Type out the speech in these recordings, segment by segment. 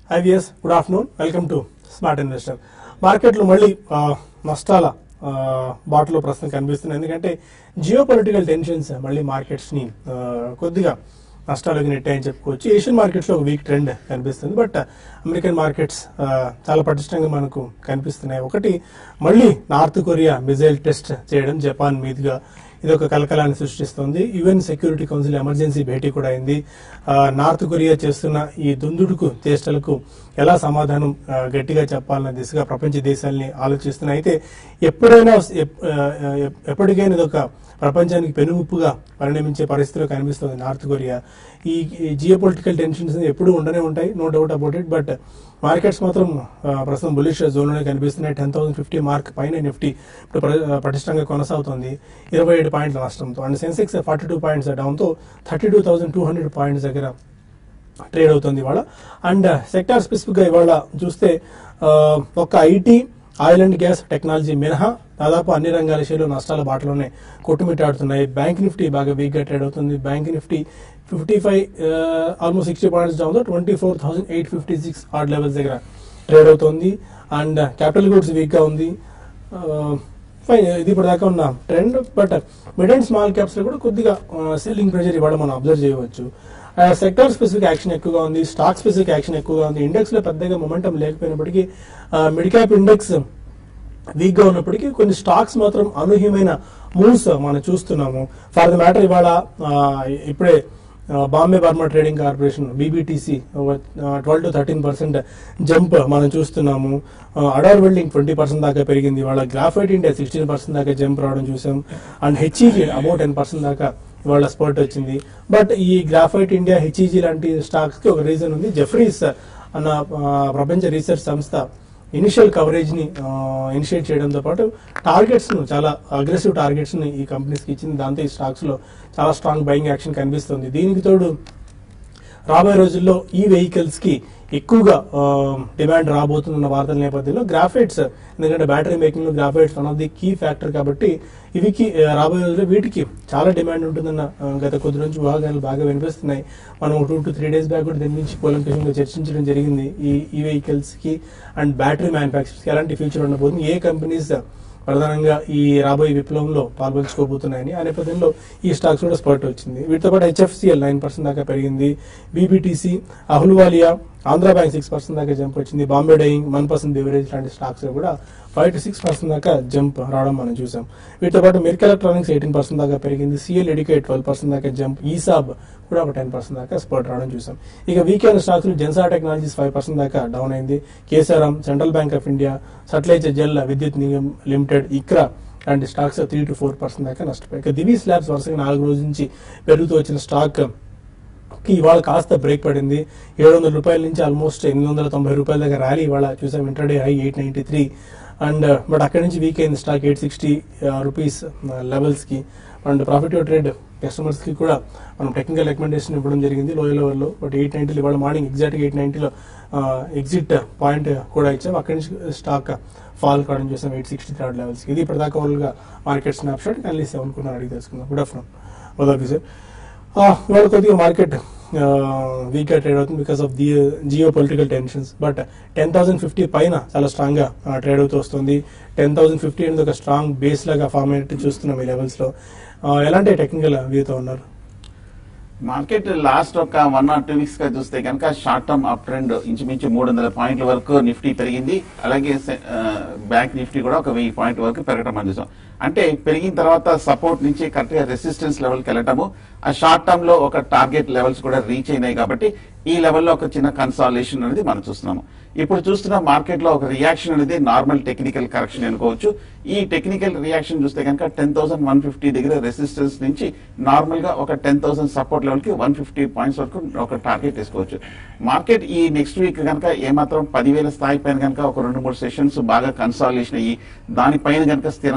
IVS good afternoon welcome to smart investor మార్కెట్లో మళ్ళీ ఆ, నష్టాల ఆ, బాటలో ప్రస్తుతం కనిపిస్తున్నాయి ఎందుకంటే జియో పొలిటికల్ టెన్షన్స్ మళ్ళీ మార్కెట్స్ ని ఆ, కొద్దిగా నష్టాలకు నెట్టాయని చెప్పుకోవచ్చు ఏషియన్ మార్కెట్స్ లో ఒక వీక్ ట్రెండ్ కనిపిస్తుంది బట్ అమెరికన్ మార్కెట్స్ ఆ, చాలా పటిష్టంగా మనకు కనిపిస్తున్నాయి ఒకటి మళ్ళీ నార్త్ కొరియా మిజైల్ టెస్ట్ చేయడం జపాన్ మీదుగా ఇది ఒక కలకలాన్ని సృష్టిస్తోంది యుఎన్ సెక్యూరిటీ కౌన్సిల్ ఎమర్జెన్సీ భేటీ కూడా అయింది ఆ, నార్త్ కొరియా చేస్తున్న ఈ దుందుడుకు చేష్టలకు ఎలా సమాధానం ఆ, గట్టిగా చెప్పాలన్న దిశగా ప్రపంచ దేశాలని ఆలోచిస్తున్నాయి అయితే ఎప్పుడైనా ఎప్- ఆ, ఎప్- ఎప్పటికైనా ఇది ఒక ప్రపంచానికి పెనుముప్పుగా పరిణమించే పరిస్థితిలో కనిపిస్తుంది నార్త్ కొరియా ఈ జియో పొలిటికల్ టెన్షన్స్ ఎప్పుడూ ఉండనే ఉంటాయి no doubt about it but markets మాత్రం ఆ, ప్రస్తుతం బులిష్ జోన్ లోనే కనిపిస్తున్నాయి టెన్ థౌసండ్ ఫిఫ్టీ మార్క్ పైన నిఫ్టీ ఇప్పుడు ప్ర- పటిష్టంగా కొనసాగుతోంది ఇరవై ఏడు పాయింట్ల నష్టంతో and Sensex forty two points down తో thirty two thousand two hundred points దగ్గర ట్రేడ్ అవుతుంది ఇవాళ అండ్ సెక్టార్ స్పెసిఫిక్ గా ఇవాళ చూస్తే ఆ, ఒక్క IT oil and gas technology మినహా దాదాపు అన్ని రంగాల షేర్లు నష్టాల బాటలోనే కొట్టుమిట్టాడుతున్నాయి బ్యాంక్ నిఫ్టీ బాగా వీక్ గా ట్రేడ్ అవుతుంది bank Nifty fifty five almost sixty points down twenty four thousand eight fifty six odd levels దగ్గర ట్రేడ్ అవుతుంది అండ్ క్యాపిటల్ గూడ్స్ వీక్ గా ఉంది ఫైన్ ఇది ఇప్పుడు దాకా ఉన్న trend but mid and small caps లో కూడా కొద్దిగా సెల్లింగ్ ప్రెషర్ ఇవాళ మనం అబ్జర్వ్ చేయవచ్చు సెక్టర్ స్పెసిఫిక్ యాక్షన్ ఎక్కువగా ఉంది స్టాక్ స్పెసిఫిక్ యాక్షన్ ఎక్కువగా ఉంది ఇండెక్స్ లో పెద్దగా మొమెంటం లేకపోయినప్పటికీ మిడ్ క్యాప్ ఇండెక్స్ వీక్ గా ఉన్నప్పటికీ కొన్ని స్టాక్స్ మాత్రం అనూహ్యమైన మూవ్స్ మనం చూస్తున్నాము ఫర్ ద మ్యాటర్ ఇవాళ ఆ, ఇప్పుడే ఆ, Bombay Burmah trading corporation BBTC twelve to thirteen percent jump మనం చూస్తున్నాము ఆ, అడార్ వెల్డింగ్ ట్వంటీ పర్సెంట్ దాకా పెరిగింది ఇవాళ గ్రాఫైట్ ఇండియా సిక్స్టీన్ పర్సెంట్ దాకా జంప్ రావడం చూసాం and HEG about ten percent దాకా ఇవాళ స్పోర్ట్ వచ్చింది బట్ ఈ గ్రాఫైట్ ఇండియా హెచ్ఈజీ లాంటి స్టాక్స్ కి ఒక రీజన్ ఉంది జెఫ్రీస్ అన్న ఆ, ప్రపంచ రీసెర్చ్ సంస్థ ఇనిషియల్ కవరేజ్ ని ఇనిషియేట్ చేయడంతో పాటు టార్గెట్స్ ను చాలా అగ్రెసివ్ టార్గెట్స్ ని ఈ కంపెనీస్ కి ఇచ్చింది దాంతో ఈ స్టాక్స్ లో చాలా స్ట్రాంగ్ బయింగ్ యాక్షన్ కనిపిస్తుంది దీనికి తోడు రాబోయే రోజుల్లో ఈ వెహికల్స్ కి ఎక్కువగా డిమాండ్ రాబోతున్న వార్తల నేపథ్యంలో గ్రాఫైట్స్ ఎందుకంటే బ్యాటరీ మేకింగ్ లో graphite's one of the key factor కాబట్టి ఇవికి ఆ, రాబోయే రోజుల్లో వీటికి చాలా డిమాండ్ ఉంటుందన్న ఆ, గత కొద్ది నుంచి ఊహాగానాలు బాగా వినిపిస్తున్నాయి మనం two to three days back కూడా దీని నుంచి కూలంకషంగా చర్చించడం జరిగింది ఈ ఈ వెహికల్స్ కి అండ్ బ్యాటరీ మ్యానుఫాక్చర్స్ కి ఎలాంటి ఫ్యూచర్ ఉండబోతుంది ఏ కంపెనీస్ ప్రధానంగా ఈ రాబోయే విప్లవంలో పాల్పంచుకోబోతున్నాయని ఆ నేపథ్యంలో ఈ స్టాక్స్ కూడా స్పర్ట్ వచ్చింది వీటితో పాటు హెచ్ఎఫ్సిఎల్ నైన్ పర్సెంట్ దాకా పెరిగింది BBTC Ahluwalia Andhra Bank six percent దాకా జంప్ వచ్చింది Bombay Dyeing one percent beverage లాంటి స్టాక్స్ లో కూడా ఫైవ్ టు సిక్స్ పర్సెంట్ దాకా జంప్ రావడం మనం చూసాం వీటితో పాటు మెరిక్ ఎలక్ట్రానిక్స్ ఎయిటీన్ పర్సెంట్ దాకా పెరిగింది సిఎల్ ఎడ్యుకేట్ ట్వెల్వ్ పర్సెంట్ దాకా జంప్ ఈసాబ్ కూడా ఒక టెన్ పర్సెంట్ దాకా స్పర్ట్ రావడం చూసాం ఇక weekend stocks Zensar Technologies five percent down డౌన్ అయింది Kesoram Central Bank of India Satluj Jal Vidyut Nigam Limited ICRA లాంటి stocks three to four percent దాకా నష్టపోయాయి ఇక దివీ స్లాబ్స్ వరుసగా నాలుగు రోజుల నుంచి పెరుగుతూ వచ్చిన స్టాక్ కి ఇవాళ కాస్త బ్రేక్ పడింది ఏడు వందల రూపాయల నుంచి ఆల్మోస్ట్ ఎనిమిది వందల తొంభై రూపాయల దగ్గర ర్యాలీ ఇవాళ చూసాం intraday high eight ninety three and but అక్కడి నుంచి వీక్ అయింది stock eight sixty rupees levels కి అండ్ ప్రాఫిట్ ట్రేడ్ కస్టమర్స్ కి కూడా మనం టెక్నికల్ రికమెండేషన్ ఇవ్వడం జరిగింది లోయర్ లెవెల్ లో బట్ ఎయిట్ నైన్టీలో ఇవాళ మార్నింగ్ ఎగ్జాక్ట్ ఎయిట్ నైన్టీలో ఎగ్జిట్ పాయింట్ కూడా ఇచ్చాం అక్కడి నుంచి స్టాక్ ఫాల్ కావడం చూసాం ఎయిట్ సిక్స్టీ థర్డ్ లెవెల్స్ ఇది ఇప్పటిదాకా ఓవరాల్ గా మార్కెట్ స్నాప్ షాట్ కలిసి అనుకున్నాను అడిగి తెలుసుకుందాం గుడ్ ఆఫ్టర్నూన్ వదాఫీ సార్ ఇవాళ కొద్దిగా మార్కెట్ వీక్ గా ట్రేడ్ అవుతుంది because of the geo political tensions but ten thousand fifty పైన చాలా స్ట్రాంగ్ గా ట్రేడ్ అవుతూ వస్తుంది టెన్ థౌసండ్ ఫిఫ్టీ అనేది ఒక స్ట్రాంగ్ బేస్ లాగా ఫార్మ్ అయినట్టు చూస్తున్నాం ఈ లెవెల్స్ లో ఆ, ఎలాంటి టెక్నికల్ వ్యూతో ఉన్నారు మార్కెట్ లాస్ట్ ఒక వన్ ఆర్ టూ వీక్స్ గా చూస్తే కనుక షార్ట్ టర్మ్ అప్ ట్రెండ్ ఇంచుమించు మూడు వందల పాయింట్ల వరకు నిఫ్టీ పెరిగింది అలాగే బ్యాంక్ నిఫ్టీ కూడా ఒక వెయ్యి పాయింట్ వరకు పెరగడం మనం చూసాం అంటే పెరిగిన తర్వాత సపోర్ట్ నుంచి కరెక్ట్ గా రెసిస్టెన్స్ లెవెల్ కి వెళ్ళటము ఆ షార్ట్ టర్మ్ లో ఒక టార్గెట్ లెవెల్స్ కూడా రీచ్ అయినాయి కాబట్టి ఈ లెవెల్లో ఒక చిన్న కన్సాలేషన్ అనేది మనం చూస్తున్నాము ఇప్పుడు చూస్తున్న మార్కెట్ లో ఒక రియాక్షన్ అనేది నార్మల్ టెక్నికల్ కరెక్షన్ అనుకోవచ్చు ఈ టెక్నికల్ రియాక్షన్ చూస్తే కనుక టెన్ థౌసండ్ వన్ ఫిఫ్టీ దగ్గర రెసిస్టెన్స్ నుంచి నార్మల్ గా ఒక టెన్ థౌసండ్ సపోర్ట్ లెవెల్ కి వన్ ఫిఫ్టీ పాయింట్స్ వరకు ఒక టార్గెట్ తీసుకోవచ్చు మార్కెట్ ఈ నెక్స్ట్ వీక్ కనుక ఏమాత్రం పదివేల స్థాయి పైన కనుక ఒక రెండు మూడు సెషన్స్ బాగా కన్సాలేషన్ అయ్యి దానిపైన కనుక స్థిరంగా క్లోజ్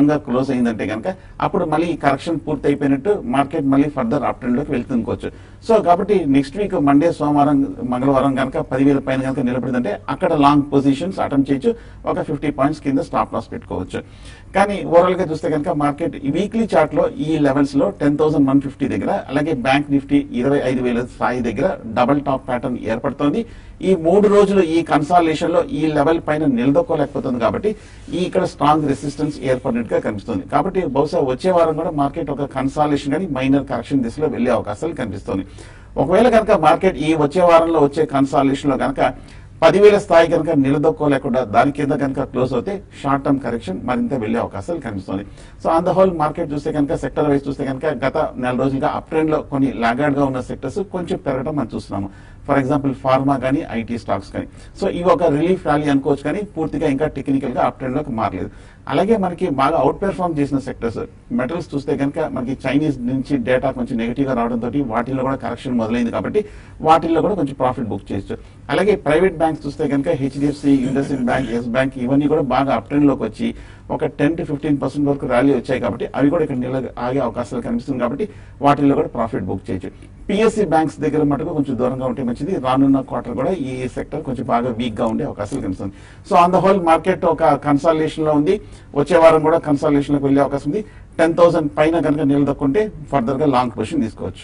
క్లోజ్ అయిందంటే కనుక అప్పుడు మళ్ళీ ఈ కరెక్షన్ పూర్తి అయిపోయినట్టు మార్కెట్ మళ్ళీ ఫర్దర్ అప్ ట్రెండ్ లోకి వెళ్తుంకోవచ్చు సో కాబట్టి నెక్స్ట్ వీక్ మండే సోమవారం మంగళవారం కనుక పదివేల పైన కనుక నిలబడిందంటే అక్కడ లాంగ్ పొజిషన్స్ అటెంప్ట్ చేయొచ్చు ఒక ఫిఫ్టీ పాయింట్స్ కింద స్టాప్ లాస్ పెట్టుకోవచ్చు కానీ ఓవరాల్ గా చూస్తే కనుక మార్కెట్ వీక్లీ చార్ట్ లో ఈ లెవెల్స్ లో టెన్ థౌసండ్ వన్ ఫిఫ్టీ దగ్గర అలాగే బ్యాంక్ నిఫ్టీ ఇరవై ఐదు వేల స్థాయి దగ్గర డబల్ టాప్ ప్యాటర్న్ ఏర్పడుతోంది ఈ మూడు రోజులు ఈ కన్సాలేషన్ లో ఈ లెవెల్ పైన నిలదొక్కోలేకపోతుంది కాబట్టి ఈ ఇక్కడ స్ట్రాంగ్ రెసిస్టెన్స్ ఏర్పడినట్టుగా కనిపిస్తుంది కాబట్టి బహుశా వచ్చే వారం కూడా మార్కెట్ ఒక కన్సాలేషన్ కానీ మైనర్ కరెక్షన్ దిశలో వెళ్లే అవకాశాలు కనిపిస్తుంది ఒకవేళ కనుక మార్కెట్ ఈ వచ్చే వారంలో వచ్చే కన్సాలేషన్ లో కనుక పదివేల స్థాయి కనుక నిలదొక్కోలేకుండా దాని కింద కనుక క్లోజ్ అవుతే షార్ట్ టర్మ్ కరెక్షన్ మరింత వెళ్లే అవకాశాలు కనిపిస్తుంది so on the whole market చూస్తే కనుక సెక్టర్ వైజ్ చూస్తే కనుక గత నెల రోజులుగా అప్ ట్రెండ్ లో కొన్ని లాగార్డ్ గా ఉన్న సెక్టర్స్ కొంచెం పెరగడం మనం చూస్తున్నాము ఫర్ ఎగ్జాంపుల్ ఫార్మా కానీ ఐటీ స్టాక్స్ కానీ సో ఇవి ఒక రిలీఫ్ ర్యాలీ అనుకోవచ్చు కానీ పూర్తిగా ఇంకా టెక్నికల్ గా అప్ ట్రెండ్ లోకి మారలేదు అలాగే మనకి బాగా అవుట్ పెర్ఫార్మ్ చేసిన సెక్టర్స్ మెటల్స్ చూస్తే కనుక మనకి చైనీస్ నుంచి డేటా కొంచెం నెగిటివ్ గా రావడంతో వాటిల్లో కూడా కరెక్షన్ మొదలైంది కాబట్టి వాటిల్లో కూడా కొంచెం ప్రాఫిట్ బుక్ చేయొచ్చు అలాగే ప్రైవేట్ బ్యాంక్స్ చూస్తే కనుక HDFC IndusInd Bank Yes Bank ఇవన్నీ కూడా బాగా అప్ ట్రెండ్ లోకి వచ్చి ఒక టెన్ టు ఫిఫ్టీన్ పర్సెంట్ వరకు ర్యాలీ వచ్చాయి కాబట్టి అవి కూడా ఇక్కడ నిల ఆగే అవకాశాలు కనిపిస్తుంది కాబట్టి వాటిల్లో కూడా ప్రాఫిట్ బుక్ చేయొచ్చు పిఎస్సి బ్యాంక్స్ దగ్గర మటుకు కొంచెం దూరంగా ఉంటే మంచిది రానున్న క్వార్టర్ కూడా ఈ సెక్టర్ కొంచెం బాగా వీక్ గా ఉండే అవకాశాలు కనిపిస్తుంది so on the whole market ఒక కన్సాలేషన్ లో ఉంది వచ్చే వారం కూడా కన్సాలేషన్ లోకి వెళ్ళే అవకాశం ఉంది టెన్ థౌసండ్ పైన కనుక నిలదొక్కుంటే ఫర్దర్ గా లాంగ్ పొజిషన్ తీసుకోవచ్చు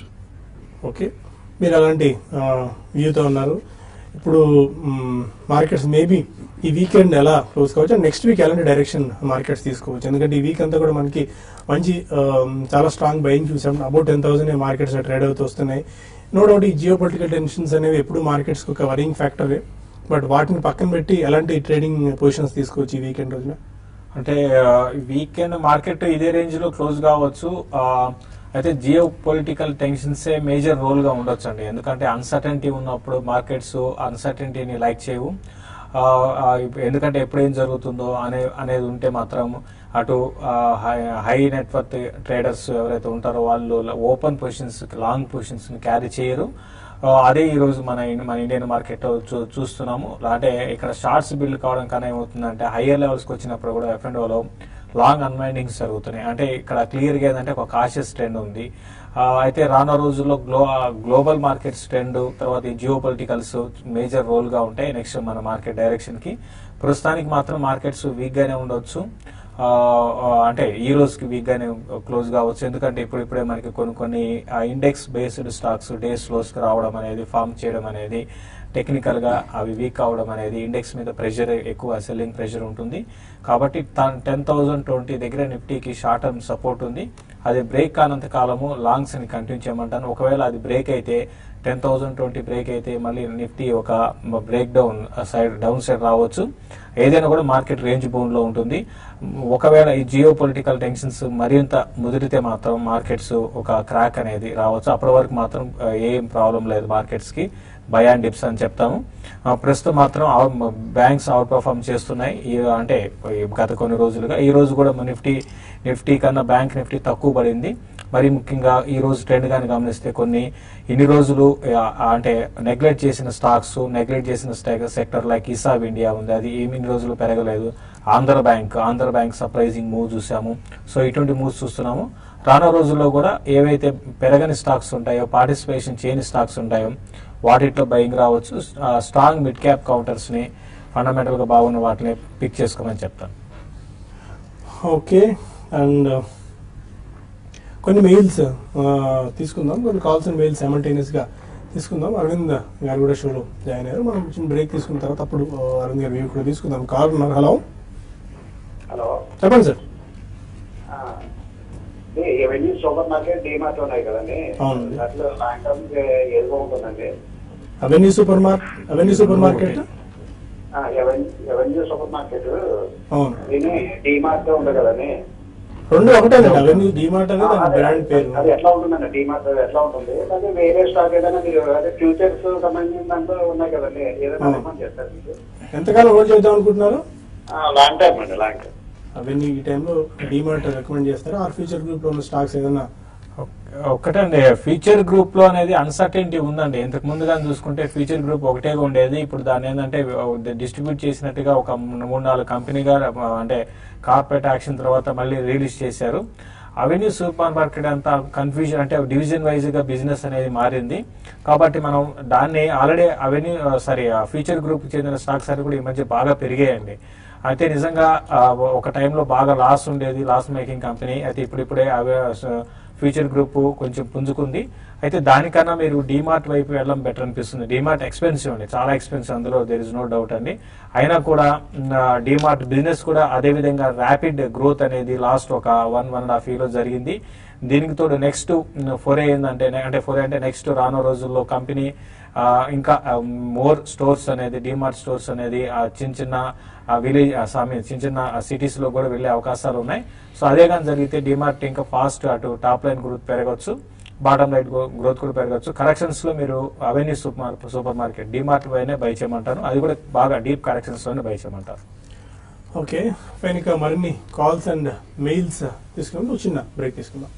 ఓకే మీరు అలాంటి వ్యూతో ఉన్నారు ఇప్పుడు మార్కెట్స్ మేబీ ఈ వీకెండ్ ఎలా క్లోజ్ కావచ్చు నెక్స్ట్ వీక్ ఎలాంటి డైరెక్షన్ మార్కెట్స్ తీసుకోవచ్చు ఎందుకంటే ఈ వీక్ అంతా కూడా మనకి మంచి ఆ, చాలా స్ట్రాంగ్ బయింగ్ చూసాం about ten thousand markets trade అవుతూ వస్తున్నాయి నో డౌట్ ఈ జియో పొలిటికల్ టెన్షన్స్ అనేవి ఎప్పుడు మార్కెట్స్ ఒక వరింగ్ ఫ్యాక్టరే బట్ వాటిని పక్కన పెట్టి ఎలాంటి ట్రేడింగ్ పొజిషన్స్ తీసుకోవచ్చు ఈ వీకెండ్ రోజున అంటే వీకెండ్ మార్కెట్ ఇదే రేంజ్ లో క్లోజ్ కావచ్చు ఆ, అయితే geo political tensions major role గా ఉండొచ్చు అండి ఎందుకంటే అన్సర్టనిటీ ఉన్నప్పుడు మార్కెట్స్ అన్సర్టనిటీని లైక్ చేయవు ఆ, ఆ, ఎందుకంటే ఎప్పుడు ఏం జరుగుతుందో అనే అనేది ఉంటే మాత్రం అటు హై నెట్వర్క్ ట్రేడర్స్ ఎవరైతే ఉంటారో వాళ్ళు open positions long positions carry చేయరు ఆ, అదే ఈ రోజు మన ఇన్- మన ఇండియన్ మార్కెట్ చూ చూస్తున్నాము అంటే ఇక్కడ షార్ట్స్ బిల్డ్ కావడం కన్నా ఏమవుతుందంటే హయ్యర్ లెవెల్స్కి వచ్చినప్పుడు కూడా ఎఫ్ అండ్ ఓలో లాంగ్ అన్వైండింగ్స్ జరుగుతున్నాయి అంటే ఇక్కడ క్లియర్గా ఏంటంటే ఒక కాషియస్ ట్రెండ్ ఉంది ఆ, అయితే రానున్న రోజుల్లో గ్లో గ్లోబల్ మార్కెట్స్ ట్రెండ్ తర్వాత ఈ జియో పొలిటికల్స్ మేజర్ రోల్ గా ఉంటాయి నెక్స్ట్ మన మార్కెట్ డైరెక్షన్ కి ప్రస్తుతానికి మాత్రం మార్కెట్స్ వీక్ గానే ఉండొచ్చు ఆ, ఆ, అంటే ఈ రోజుకి వీక్ గానే క్లోజ్ కావచ్చు ఎందుకంటే ఇప్పుడు ఇప్పుడే మనకి కొన్ని కొన్ని index based stocks day's lows కి రావడం అనేది ఫామ్ చేయడం అనేది టెక్నికల్ గా అవి వీక్ అవడం అనేది ఇండెక్స్ మీద ప్రెషర్ ఎక్కువ సెల్లింగ్ ప్రెషర్ ఉంటుంది కాబట్టి టెన్ థౌసండ్ ట్వంటీ దగ్గర నిఫ్టీకి షార్ట్ టర్మ్ సపోర్ట్ ఉంది అది బ్రేక్ కానంత కాలము లాంగ్స్ ని కంటిన్యూ చేయమంటాను ఒకవేళ అది బ్రేక్ అయితే టెన్ థౌసండ్ ట్వంటీ బ్రేక్ అయితే మళ్ళీ నిఫ్టీ ఒక break down side down side రావచ్చు ఏదైనా కూడా మార్కెట్ రేంజ్ బౌండ్ లో ఉంటుంది ఒకవేళ ఈ జియో పొలిటికల్ టెన్షన్స్ మరింత ముదిరితే మాత్రం మార్కెట్స్ ఒక క్రాక్ అనేది రావచ్చు అప్పటి వరకు మాత్రం ఆ, ఏం ప్రాబ్లం లేదు మార్కెట్స్ కి బై అండ్ డిప్స్ అని చెప్తాము ఆ, ప్రస్తుతం మాత్రం బ్యాంక్స్ అవుట్ పర్ఫార్మ్ చేస్తున్నాయి ఈ అంటే ఈ గత కొన్ని రోజులుగా ఈ రోజు కూడా మన నిఫ్టీ నిఫ్టీ కన్నా బ్యాంక్ నిఫ్టీ తక్కువ పడింది మరి ముఖ్యంగా ఈ రోజు ట్రెండ్ కానీ గమనిస్తే కొన్ని ఇన్ని రోజులు ఆ, అంటే నెగ్లెక్ట్ చేసిన స్టాక్స్ నెగ్లెక్ట్ చేసిన సెక్టర్ లైక్ ఇసాబ్ ఇండియా ఉంది అది ఏమి ఇన్ని రోజులు పెరగలేదు Andhra bank Andhra bank surprising move చూసాము సో ఇటువంటి మూవ్స్ చూస్తున్నాము రానున్న రోజుల్లో కూడా ఏవైతే పెరగని స్టాక్స్ ఉంటాయో పార్టిసిపేషన్ చేయని స్టాక్స్ ఉంటాయో వాటిట్లో బయింగ్ రావచ్చు ఆ, స్ట్రాంగ్ మిడ్ క్యాప్ కౌంటర్స్ ని ఫండమెంటల్ గా బాగున్న వాటిని పిక్ చేసుకోమని చెప్తాను ఓకే అండ్ కొన్ని మెయిల్స్ తీసుకుందాం కొన్ని కాల్స్ అండ్ మెయిల్స్ సైమల్టేనియస్ గా తీసుకుందాం అరవింద్ గారు కూడా షోలో జాయిన్ అయ్యారు మనం చిన్న బ్రేక్ తీసుకున్న తర్వాత అప్పుడు ఆ, అరవింద్ గారు వ్యూ కూడా తీసుకుందాం కాల్ ఉన్నారు హలో హలో చెప్పండి సార్ ఇవన్నీ సూపర్ మార్కెట్ డిమార్ట్ ఉన్నాయి కదండి అవును. అట్లా లాంగ్ టర్మ్ ఏది బాగుంటుందండి avenue super market avenue super market avenue super market అవును దీని డిమార్ట్ ఉంది కదండి రెండు ఒకటేనండి అవెన్యూ డిమార్ట్ అనేది దాని అది- బ్రాండ్ పేరు అది ఎట్లా ఉంటుందండి డిమార్ట్ ఎట్లా ఉంటుంది అంటే వేరే స్టాక్ ఏదైనా మీరు అదే ఫ్యూచర్స్ సంబంధించిన దాంట్లో ఉన్నాయి కదండి ఏదైనా అవును. రికమెండ్ చేస్తారు మీకు ఎంతకాలం హోల్డ్ చేద్దాం అనుకుంటున్నారు లాంగ్ టైం అండి లాంగ్ టైం అవన్నీ ఈ టైంలో డిమార్ట్ రికమెండ్ చేస్తారా ఆర్ ఫ్యూచర్ గ్రూప్ లో ఉన్న స్టాక్స్ ఏదైనా ఒక్- ఒక్కటండి ఫ్యూచర్ గ్రూప్ లో అనేది అన్సర్టెనిటీ ఉందండి ఇంతకు ముందుగా చూసుకుంటే ఫ్యూచర్ గ్రూప్ ఒకటే ఉండేది ఇప్పుడు దాన్ని ఏంటంటే డిస్ట్రిబ్యూట్ చేసినట్టుగా ఒక మూడు నాలుగు కంపెనీగా ఆ, అంటే కార్పొరేట్ యాక్షన్ తర్వాత మళ్ళీ రిలీజ్ చేశారు అవెన్యూ సూపర్ మార్కెట్ అంతా కన్ఫ్యూజన్ అంటే డివిజన్ వైజ్ గా బిజినెస్ అనేది మారింది కాబట్టి మనం దాన్ని already avenue sorry future group చెందిన స్టాక్స్ అన్ని కూడా ఈ మధ్య బాగా పెరిగాయండి అయితే నిజంగా ఆ, ఒక టైంలో బాగా లాస్ ఉండేది లాస్ మేకింగ్ కంపెనీ అయితే ఇప్పుడిప్పుడే అవే ఫ్యూచర్ గ్రూప్ కొంచెం పుంజుకుంది అయితే దానికన్నా మీరు డిమార్ట్ వైపు వెళ్ళడం బెటర్ అనిపిస్తుంది డిమార్ట్ ఎక్స్పెన్సివ్ అండి చాలా ఎక్స్పెన్సివ్ అందులో దేర్ ఇస్ నో డౌట్ అండి అయినా కూడా డిమార్ట్ బిజినెస్ కూడా అదే విధంగా ర్యాపిడ్ గ్రోత్ అనేది లాస్ట్ ఒక one one and half year జరిగింది దీనికి తోడు నెక్స్ట్ ఫోరే ఏంటంటే అంటే ఫోరే అంటే నెక్స్ట్ రానున్న రోజుల్లో కంపెనీ ఇంకా మోర్ స్టోర్స్ అనేది డిమార్ట్ స్టోర్స్ అనేది ఆ చిన్న చిన్న విలేజ్ సామి చిన్న చిన్న సిటీస్ లో కూడా వెళ్ళే అవకాశాలు ఉన్నాయి సో అదే కానీ జరిగితే డిమార్ట్ ఇంకా ఫాస్ట్ అటు టాప్ లైన్ గ్రోత్ పెరగవచ్చు బాటమ్ లైన్ గ్రోత్ కూడా పెరగచ్చు కరెక్షన్స్ లో మీరు avenue super super market DMart పైనే బై చేయమంటారు అది కూడా బాగా డీప్ కరెక్షన్స్ లోనే బై చేయమంటారు ఓకే ఫైన్ ఇక మరిన్ని కాల్స్ అండ్ మెయిల్స్ తీసుకున్నాం ఒక చిన్న బ్రేక్ తీసుకుందాం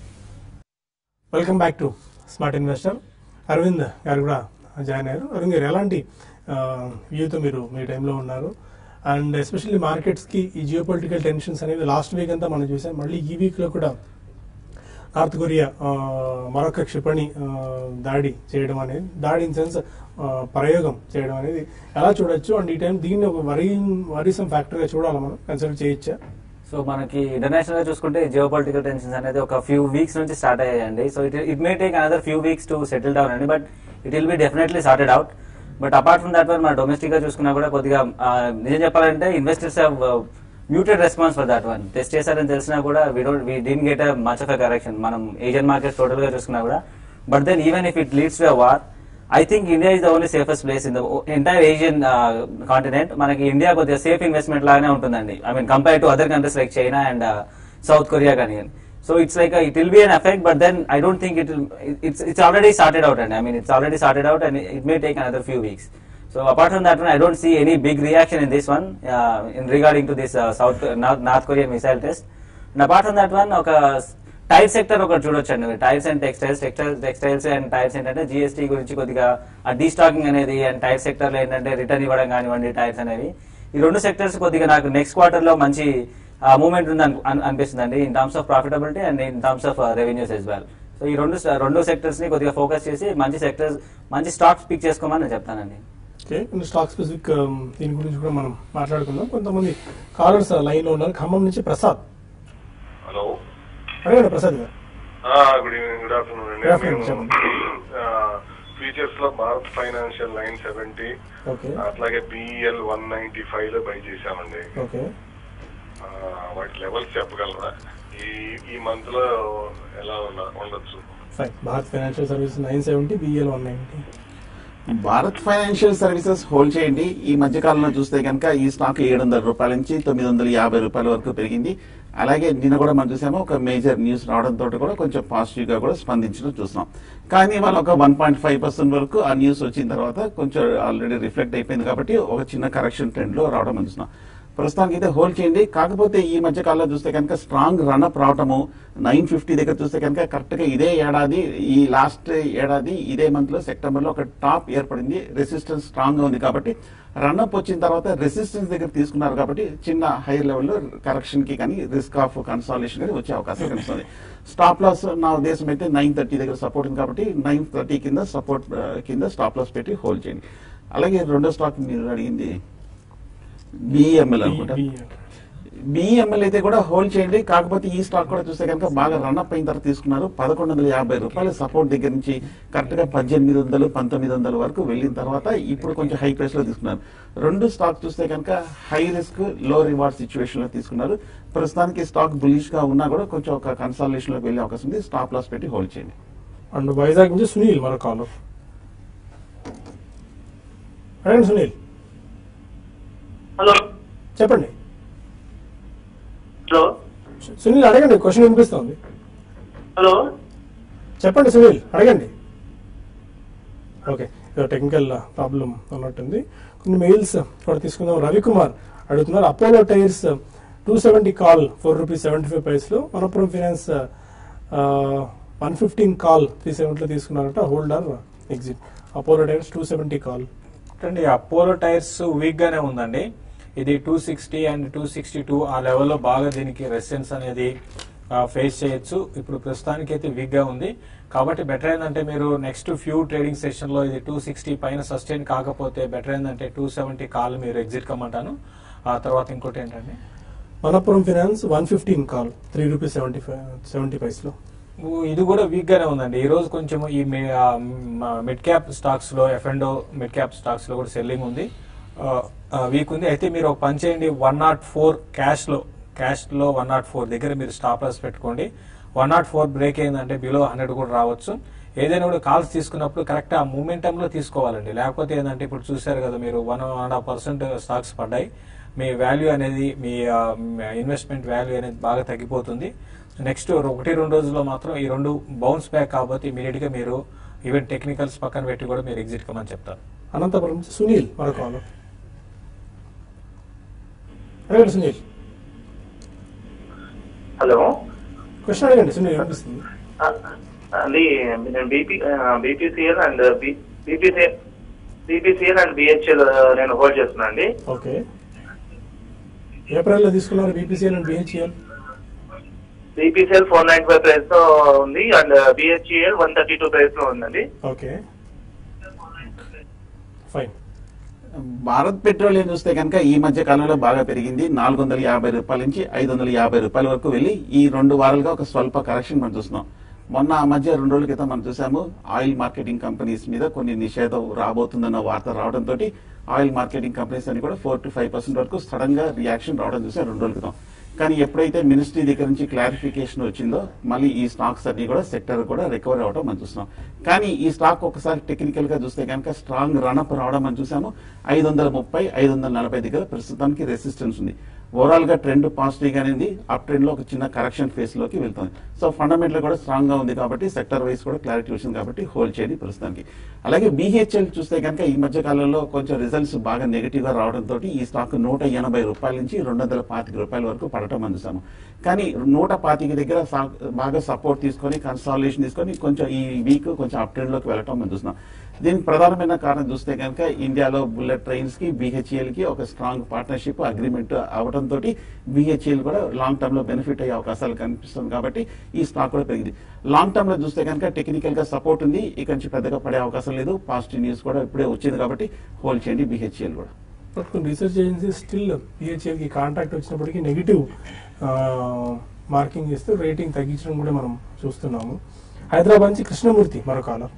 welcome back to smart investor Arvind గారు కూడా జాయిన్ అయ్యారు అరవింద్ గారు ఎలాంటి వ్యూతో మీరు మీ టైంలో ఉన్నారు అండ్ ఎస్పెషల్లీ మార్కెట్స్కి ఈ జియో పొలిటికల్ టెన్షన్స్ అనేవి లాస్ట్ వీక్ అంతా మనం చూసాం మళ్ళీ ఈ వీక్లో కూడా నార్త్ కొరియా ఆ, మరొక క్షిపణి ఆ, దాడి చేయడం అనేది దాడి ఇన్ సెన్స్ ప్రయోగం చేయడం అనేది ఎలా చూడొచ్చు అండ్ ఈ టైం దీన్ని ఒక వరీ వరీసం ఫ్యాక్టర్గా చూడాలి మనం కన్సిడర్ చేయొచ్చా సో మనకి ఇంటర్నేషనల్ గా చూసుకుంటే జియో పొలిటికల్ టెన్షన్స్ అనేది ఒక ఫ్యూ వీక్స్ నుంచి స్టార్ట్ అయ్యాయండి so it it may take another few weeks to settle down అండి but it will be definitely sorted out but apart from that one మన domestic గా చూసుకున్నా కూడా కొద్దిగా ఆ, నిజం చెప్పాలంటే investors have muted response for that one test చేశారని తెలిసినా కూడా we don't we didn't get a much of a correction మనం ఏషియన్ మార్కెట్ టోటల్ గా చూసుకున్నా కూడా but then even if it leads to a war I think India is the only safest place in the entire Asian continent మనకి India కొద్దిగా safe investment లాగానే ఉంటుందండి I mean compare to other countries like China and South Korea కానీ so it's like it will be an effect but then I don't think it it's it's already started out అండి I mean it's already started out and it may take another few weeks so apart from that one I don't see any big reaction in this one in regarding to this South North Korea missile test and apart from that one ఒక tyre sector ఒకటి చూడొచ్చు అండి tyres and textiles textiles textiles and tyres ఏంటంటే GST గురించి కొద్దిగా ఆ డీస్టాకింగ్ అనేది and tyre sector లో ఏంటంటే రిటర్న్ ఇవ్వడం కానివ్వండి టైర్స్ అనేవి ఈ రెండు సెక్టర్స్ కొద్దిగా నాకు నెక్స్ట్ క్వార్టర్ లో మంచి మూవ్మెంట్ ఉంది అను- అను- అనిపిస్తుంది అండి in terms of profitability and in terms of revenues as well so ఈ రెండు రెండు సెక్టర్స్ ని కొద్దిగా ఫోకస్ చేసి మంచి సెక్టర్స్ మంచి స్టాక్స్ పిక్ చేసుకోమని నేను చెప్తానండి ఓకే కొన్ని స్టాక్ స్పెసిఫిక్ దీని గురించి కూడా మనం మాట్లాడుకుందాం కొంతమంది కాలర్స్ లైన్ లో ఉన్నారు ఖమ్మం నుంచి ప్రసాద్ హలో అడగండి ప్రసాద్ గారు good evening good afternoon Good afternoon, అండి ఫీచర్స్ లో Bharat financial nine seventy okay అట్లాగే బిఎల్ వన్ నైన్టీ ఫైవ్ లో బై చేశామండి ఓకే ఆ, వాటి లెవెల్స్ చెప్పగలరా ఈ ఈ మంత్ లో ఎలా ఉన్న- ఉండొచ్చు fine Bharat financial service nine seventy BL one ninety Bharat financial services hold చేయండి ఈ మధ్య కాలంలో చూస్తే కనుక ఈ స్టాక్ ఏడు వందల రూపాయల నుంచి తొమ్మిది వందల యాభై రూపాయల వరకు పెరిగింది అలాగే నిన్న కూడా మనం చూసాము ఒక మేజర్ న్యూస్ రావడంతో కూడా కొంచెం పాజిటివ్ గా కూడా స్పందించడం చూస్తున్నాం కానీ వాళ్ళు ఒక వన్ పాయింట్ ఫైవ్ పర్సెంట్ వరకు ఆ న్యూస్ వచ్చిన తర్వాత కొంచెం ఆల్రెడీ రిఫ్లెక్ట్ అయిపోయింది కాబట్టి ఒక చిన్న కరెక్షన్ ట్రెండ్ లో రావడం మనం చూస్తున్నాం ప్రస్తుతానికి అయితే హోల్డ్ చేయండి కాకపోతే ఈ మధ్య కాలంలో చూస్తే కనుక స్ట్రాంగ్ రన్అప్ రావటము నైన్ ఫిఫ్టీ దగ్గర చూస్తే కనుక కరెక్ట్ గా ఇదే ఏడాది ఈ లాస్ట్ ఏడాది ఇదే మంత్ లో సెప్టెంబర్ లో ఒక టాప్ ఏర్పడింది రెసిస్టెన్స్ స్ట్రాంగ్ గా ఉంది కాబట్టి రన్అప్ వచ్చిన తర్వాత రెసిస్టెన్స్ దగ్గర తీసుకున్నారు కాబట్టి చిన్న హైయర్ లెవెల్లో కరెక్షన్ కి కానీ రిస్క్ ఆఫ్ కన్సాలేషన్ కానీ వచ్చే అవకాశం కనిపిస్తుంది స్టాప్ లాస్ నా ఉద్దేశం అయితే నైన్ థర్టీ దగ్గర సపోర్ట్ ఉంది కాబట్టి నైన్ థర్టీ కింద సపోర్ట్ కింద స్టాప్ లాస్ పెట్టి హోల్డ్ చేయండి అలాగే రెండో స్టాక్ మీరు అడిగింది బిఎంఎల్ అనుకుంటా బిఎంఎల్ అయితే కూడా హోల్డ్ చేయండి కాకపోతే ఈ స్టాక్ కూడా చూస్తే కనుక బాగా రన్అప్ అయిన తర్వాత తీసుకున్నారు పదకొండు వందల యాభై రూపాయల సపోర్ట్ దగ్గర నుంచి కరెక్ట్ గా పద్దెనిమిది వందలు పంతొమ్మిది వందల వరకు వెళ్ళిన తర్వాత ఇప్పుడు కొంచెం హై ప్రైస్ లో తీసుకున్నారు రెండు స్టాక్ చూస్తే కనుక హై రిస్క్ లో రివార్డ్ సిచ్యువేషన్ లో తీసుకున్నారు ప్రస్తుతానికి స్టాక్ బులిష్ గా ఉన్నా కూడా కొంచెం ఒక కన్సాలేషన్ లోకి వెళ్ళే అవకాశం ఉంది స్టాప్ లాస్ పెట్టి హోల్డ్ చేయండి అండ్ వైజాగ్ నుంచి సునీల్ మరో కాలర్ అడగండి సునీల్ హలో చెప్పండి హలో సు- సునీల్ అడగండి క్వశ్చన్ వినిపిస్తోంది హలో చెప్పండి సునీల్ అడగండి ఓకే టెక్నికల్ ప్రాబ్లం ఉన్నట్టుంది కొన్ని మెయిల్స్ కూడా తీసుకుందాం రవికుమార్ అడుగుతున్నారు Apollo tyres two seventy call four rupees seventy five ప్రైస్లో Manappuram finance one fifteen call three సెవెంటీలో తీసుకున్నారంట hold or exit Apollo tyres two seventy call అండి అపోలో టైర్స్ వీక్ గానే ఉందండి ఇది two sixty and two sixty two ఆ లెవెల్లో బాగా దీనికి రెసిస్టెన్స్ అనేది ఫేస్ చేయొచ్చు ఇప్పుడు ప్రస్తుతానికి అయితే వీక్ గా ఉంది కాబట్టి బెటర్ ఏంటంటే మీరు నెక్స్ట్ ఫ్యూ ట్రేడింగ్ సెషన్ లో ఇది టూ సిక్స్టీ పైన సస్టైన్ కాకపోతే బెటర్ ఏంటంటే టూ సెవెంటీ కాల్ మీరు ఎగ్జిట్ కమ్మంటాను ఆ తర్వాత ఇంకోటి ఏంటంటే Manappuram finance one fifteen call three rupees seventy five seventy పైస్లో ఊ, ఇది కూడా వీక్ గానే ఉందండి ఈ రోజు కొంచెం ఈ మిడ్ క్యాప్ స్టాక్స్ లో F and mid cap stocks లో కూడా సెల్లింగ్ ఉంది వీక్ ఉంది అయితే మీరు ఒక పని చేయండి వన్ నాట్ ఫోర్ క్యాష్ లో క్యాష్ లో వన్ నాట్ ఫోర్ దగ్గర మీరు స్టాప్ లాస్ పెట్టుకోండి వన్ నాట్ ఫోర్ బ్రేక్ అయిందంటే బిలో హండ్రెడ్ కూడా రావచ్చు ఏదైనా కూడా కాల్స్ తీసుకున్నప్పుడు కరెక్ట్ ఆ మూమెంటం లో తీసుకోవాలండి లేకపోతే ఏంటంటే ఇప్పుడు చూసారు కదా మీరు one one and half percent stocks పడ్డాయి మీ వాల్యూ అనేది మీ ఇన్వెస్ట్మెంట్ వాల్యూ అనేది బాగా తగ్గిపోతుంది నెక్స్ట్ ఒకటి రెండు రోజుల్లో మాత్రం ఈ రెండు బౌన్స్ బ్యాక్ కాబట్టి ఇమీడియట్ గా మీరు ఈవెన్ టెక్నికల్స్ పక్కన పెట్టి కూడా మీరు ఎగ్జిట్ కమని చెప్తారు అనంతపురం నుంచి సునీల్ మరో కాల్ అడగండి సునీల్ హలో క్వశ్చన్ అడగండి సునీల్ వినిపిస్తుంది అది నేను BP BPCL and BPCL BPCL and BHEL నేను హోల్డ్ చేస్తున్నా అండి ఓకే ఏప్రిల్లో తీసుకున్నారు BPCL and BHEL BPCL four ninety five price లో ఉంది and BHEL one thirty two price లో ఉందండి ఓకే ఫైన్ భారత్ పెట్రోలియం చూస్తే కనుక ఈ మధ్య కాలంలో బాగా పెరిగింది నాలుగు వందల యాభై రూపాయల నుంచి ఐదు వందల యాభై రూపాయల వరకు వెళ్ళి ఈ రెండు వారాలుగా ఒక స్వల్ప కరెక్షన్ మనం చూస్తున్నాం మొన్న ఆ మధ్య రెండు రోజుల క్రితం మనం చూసాము ఆయిల్ మార్కెటింగ్ కంపెనీస్ మీద కొన్ని నిషేధం రాబోతుందన్న వార్త రావడంతో ఆయిల్ మార్కెటింగ్ కంపెనీస్ అని కూడా ఫోర్ టు ఫైవ్ పర్సెంట్ వరకు సడన్ గా రియాక్షన్ రావడం చూసాం రెండు రోజుల క్రితం కానీ ఎప్పుడైతే మినిస్ట్రీ దగ్గర నుంచి క్లారిఫికేషన్ వచ్చిందో మళ్ళీ ఈ స్టాక్స్ అన్ని కూడా సెక్టర్ కూడా రికవర్ అవడం మనం చూస్తున్నాం కానీ ఈ స్టాక్ ఒకసారి టెక్నికల్ గా చూస్తే కనుక స్ట్రాంగ్ రన్అప్ రావడం మనం చూసాము ఐదు వందల ముప్పై ఐదు వందల నలభై దగ్గర ప్రస్తుతానికి రెసిస్టెన్స్ ఉంది ఓవరాల్ గా ట్రెండ్ పాజిటివ్ గానే ఉంది అప్ ట్రెండ్ లో ఒక చిన్న కరెక్షన్ ఫేస్ లోకి వెళ్తుంది సో ఫండమెంటల్ కూడా స్ట్రాంగ్ గా ఉంది కాబట్టి సెక్టర్ వైస్ కూడా క్లారిటీ వచ్చింది కాబట్టి హోల్డ్ చేయండి ప్రస్తుతానికి అలాగే బీహెచ్ఎల్ చూస్తే కనుక ఈ మధ్య కాలంలో కొంచెం రిజల్ట్స్ బాగా నెగిటివ్ గా రావడంతో ఈ స్టాక్ నూట ఎనభై రూపాయల నుంచి రెండు వందల పాతిక రూపాయల వరకు పడటం మనం చూసాము కానీ నూట పాతిక దగ్గర సా- బాగా సపోర్ట్ తీసుకొని కన్సాలేషన్ తీసుకొని కొంచెం ఈ వీక్ కొంచెం అప్ ట్రెండ్ లోకి వెళ్ళటం మనం చూస్తున్నాం దీనికి ప్రధానమైన కారణం చూస్తే కనుక ఇండియాలో బుల్లెట్ ట్రైన్స్ కి బిహెచ్ఎల్ కి ఒక స్ట్రాంగ్ పార్ట్నర్షిప్ అగ్రిమెంట్ అవడంతో బిహెచ్ఎల్ కూడా లాంగ్ టర్మ్ లో బెనిఫిట్ అయ్యే అవకాశాలు కనిపిస్తుంది కాబట్టి ఈ స్టాక్ కూడా పెరిగింది లాంగ్ టర్మ్ లో చూస్తే కనుక టెక్నికల్ గా సపోర్ట్ ఉంది ఇక నుంచి పెద్దగా పడే అవకాశం లేదు పాజిటివ్ న్యూస్ కూడా ఇప్పుడే వచ్చింది కాబట్టి హోల్డ్ చేయండి బిహెచ్ఎల్ కూడా బట్ కొన్ని రీసెర్చ్ ఏజెన్సీ స్టిల్ పిహెచ్ఎల్కి కాంటాక్ట్ వచ్చినప్పటికీ నెగిటివ్ మార్కింగ్ చేస్తూ రేటింగ్ తగ్గించడం కూడా మనం చూస్తున్నాము హైదరాబాద్ నుంచి కృష్ణమూర్తి మరో కాలం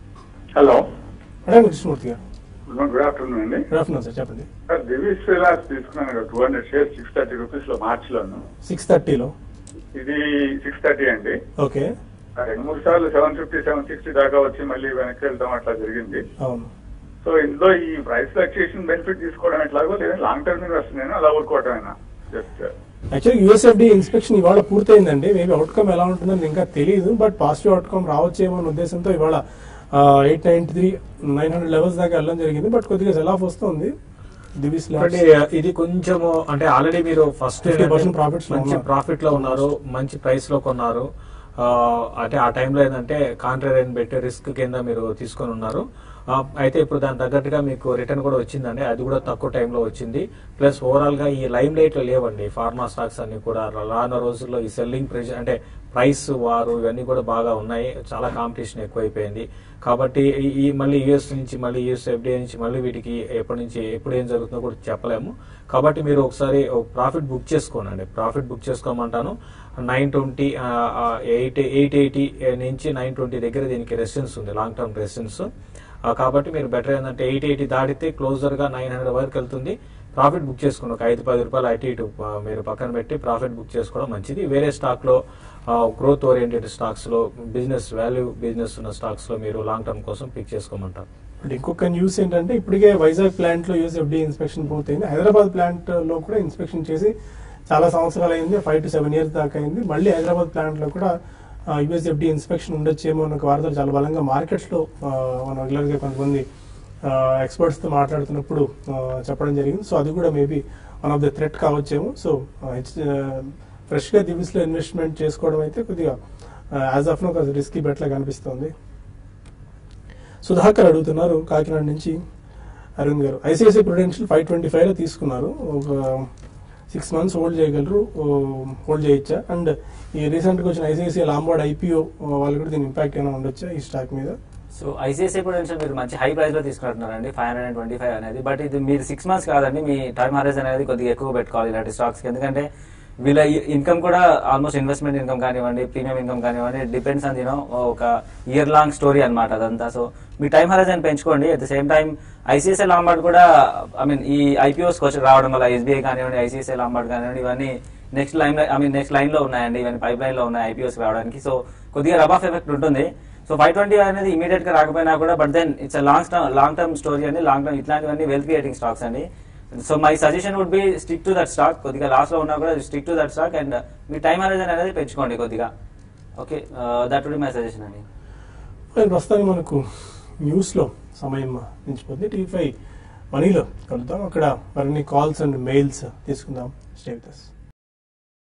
హలో అడగండి కృష్ణమూర్తి గారు గుడ్ ఆఫ్టర్నూన్ అండి గుడ్ ఆఫ్టర్నూన్ సార్ చెప్పండి సార్ దివిస్ ఫిలాస్ తీసుకున్నాను కదా two hundred share six thirty rupees లో మార్చ్ లోను సిక్స్ థర్టీలో ఇది సిక్స్ థర్టీ అండి ఓకే ఆ రెండు మూడు సార్లు సెవెన్ ఫిఫ్టీ సెవెన్ సిక్స్టీ దాకా వచ్చి మళ్ళీ వెనక్కి వెళ్తాం అట్లా జరిగింది అవును సో ఇందులో ఈ ప్రైస్ ఫ్లక్చుయేషన్ బెనిఫిట్ తీసుకోవడం ఎట్లాగో లేదా లాంగ్ టర్మ్ ఇన్వెస్ట్ నేను అలా ఊరుకోవటమేనా జస్ట్ యాక్చువల్లీ యూఎస్ఎఫ్డి ఇన్స్పెక్షన్ ఇవాళ పూర్తయిందండి మేబీ అవుట్కమ్ ఎలా ఉంటుందని ఇంకా తెలియదు బట్ పాజిటివ్ అవుట్కమ్ రావచ్చేమో అనే ఉద్దేశంతో ఇవాళ eight ninety three nine hundred levels దాకా వెళ్ళడం జరిగింది బట్ కొద్దిగా సెల్ ఆఫ్ వస్తుంది దివిస్ ఒకటి ఇది కొంచెం అంటే ఆల్రెడీ మీరు ఫస్ట్ 50% profits లో మంచి ఉన్నారు. ప్రాఫిట్ లో ఉన్నారు మంచి ప్రైస్ లో కొన్నారు ఆ, అంటే ఆ టైంలో ఏంటంటే కాంట్రాక్ట్ పెట్టి రిస్క్ కింద మీరు తీసుకొని ఉన్నారు ఆ, అయితే ఇప్పుడు దాని తగ్గట్టుగా మీకు రిటర్న్ కూడా వచ్చిందండి అది కూడా తక్కువ టైంలో వచ్చింది ప్లస్ ఓవరాల్ గా ఈ లైమ్ లైట్ లో లేవండి ఫార్మా స్టాక్స్ అన్ని కూడా రానున్న రోజుల్లో ఈ సెల్లింగ్ ప్రెషర్ అంటే ప్రైస్ వారు ఇవన్నీ కూడా బాగా ఉన్నాయి చాలా కాంపిటీషన్ ఎక్కువైపోయింది కాబట్టి ఈ- ఈ మళ్ళీ యుఎస్ నుంచి మళ్ళీ యుఎస్ ఎఫ్డిఐ నుంచి మళ్ళీ వీటికి ఎప్పటి నుంచి ఎప్పుడు ఏం జరుగుతుందో కూడా చెప్పలేము కాబట్టి మీరు ఒకసారి ప్రాఫిట్ బుక్ చేసుకోనండి ప్రాఫిట్ బుక్ చేసుకోమంటాను nine twenty eight eight eighty నుంచి నైన్ ట్వంటీ దగ్గర దీనికి రెసిడెన్స్ ఉంది లాంగ్ టర్మ్ రెసిడెన్స్ కాబట్టి మీరు బెటర్ ఏంటంటే ఎయిట్ ఎయిటీ దాటితే క్లోజర్ గా నైన్ హండ్రెడ్ వరకు వెళ్తుంది ప్రాఫిట్ బుక్ చేసుకోండి ఒక ఐదు పది రూపాయలు అటు ఇటు ఆ, మీరు పక్కన పెట్టి ప్రాఫిట్ బుక్ చేసుకోవడం మంచిది వేరే స్టాక్ లో గ్రోత్ ఓరియంటెడ్ స్టాక్స్ లో బిజినెస్ వాల్యూ బిజినెస్ ఉన్న స్టాక్స్ లో మీరు లాంగ్ టర్మ్ కోసం పిక్ చేసుకోమంటారు బట్ ఇంకొక న్యూస్ ఏంటంటే ఇప్పటికే వైజాగ్ ప్లాంట్ లో యూఎస్ఎఫ్డి ఇన్స్పెక్షన్ పూర్తయింది హైదరాబాద్ ప్లాంట్ లో కూడా ఇన్స్పెక్షన్ చేసి చాలా సంవత్సరాలు అయింది ఫైవ్ టు సెవెన్ ఇయర్స్ దాకా అయింది మళ్ళీ హైదరాబాద్ ప్లాంట్ లో కూడా యూఎస్ఎఫ్డి ఇన్స్పెక్షన్ ఉండొచ్చేమో అన్న ఒక వార్తలు చాలా బలంగా మార్కెట్స్ లో ఆ, మనం రెగ్యులర్ గా కొంతమంది ఎక్స్పర్ట్స్ తో మాట్లాడుతున్నప్పుడు ఆ, చెప్పడం జరిగింది సో అది కూడా maybe one of the threat కావచ్చేమో సో ఫ్రెష్ గా దివిస్ లో ఇన్వెస్ట్మెంట్ చేసుకోవడం అయితే కొద్దిగా యాజ్ ఆఫ్ నో కాస్త రిస్కీ బెట్లా కనిపిస్తోంది సుధాకర్ అడుగుతున్నారు కాకినాడ నుంచి అరుణ్ గారు ఐసిఐసిఐ ప్రుడెన్షియల్ ఫైవ్ ట్వంటీ ఫైవ్లో తీసుకున్నారు ఒక సిక్స్ మంత్స్ హోల్డ్ చేయగలరు హోల్డ్ చేయొచ్చా అండ్ ఈ రీసెంట్గా వచ్చిన ఐసిఐసిఐ లాంబార్డ్ ఐపీఓ వాళ్ళు కూడా దీని ఇంపాక్ట్ ఏమైనా ఉండొచ్చా ఈ స్టాక్ మీద సో ఐసిఐసిఐ పొటెన్షియల్ మీరు మంచి హై ప్రైస్ లో తీసుకుంటున్నారండి five hundred and twenty five అనేది బట్ ఇది మీరు సిక్స్ మంత్స్ కాదండి మీ టైం హరైజన్ అనేది కొద్దిగా ఎక్కువ పెట్టుకోవాలి ఇలాంటి స్టాక్స్ ఎందుకంటే వీళ్ళ ఇన్కమ్ కూడా ఆల్మోస్ట్ ఇన్వెస్ట్మెంట్ ఇన్కమ్ కానివ్వండి ప్రీమియం ఇన్కమ్ కానివ్వండి డిపెండ్స్ ఆన్ యూనో ఒక ఇయర్ లాంగ్ స్టోరీ అనమాట అదంతా సో మీ టైం హరైజన్ పెంచుకోండి at the same time ICICI Lombard కూడా ఐ మీన్ ఈ ఐపీఓస్ వచ్చి రావడం వల్ల ఎస్బీఐ కానివ్వండి ఐసీఎస్ఐ లాంబార్డ్ కానివ్వండి ఇవన్నీ next line I mean next line లో ఉన్నాయండి ఇవన్నీ పైప్ లైన్ లో ఉన్నాయి ఐపీఓస్ రావడానికి సో కొద్దిగా రబ్ ఆఫ్ ఎఫెక్ట్ ఉంటుంది సో ఫైవ్ ట్వంటీ అనేది ఇమీడియట్ గా రాకపోయినా కూడా but then it's long term long term story అండి లాంగ్ టర్మ్ ఇట్లాంటివన్నీ వెల్త్ క్రియేటింగ్ స్టాక్స్ అండి so my suggestion would be stick to that stock కొద్దిగా లాస్ట్ లో ఉన్నా కూడా stick to that stock and మీ టైం అనేది అనేది పెంచుకోండి కొద్దిగా okay that would my suggestion అండి మరి ప్రస్తుతానికి మనకు న్యూస్లో సమయం నిలిచిపోతుంది టీవీ ఫైవ్ మనీలో కలుద్దాం అక్కడ మరిన్ని కాల్స్ అండ్ మెయిల్స్ తీసుకుందాం స్టే విత్ us.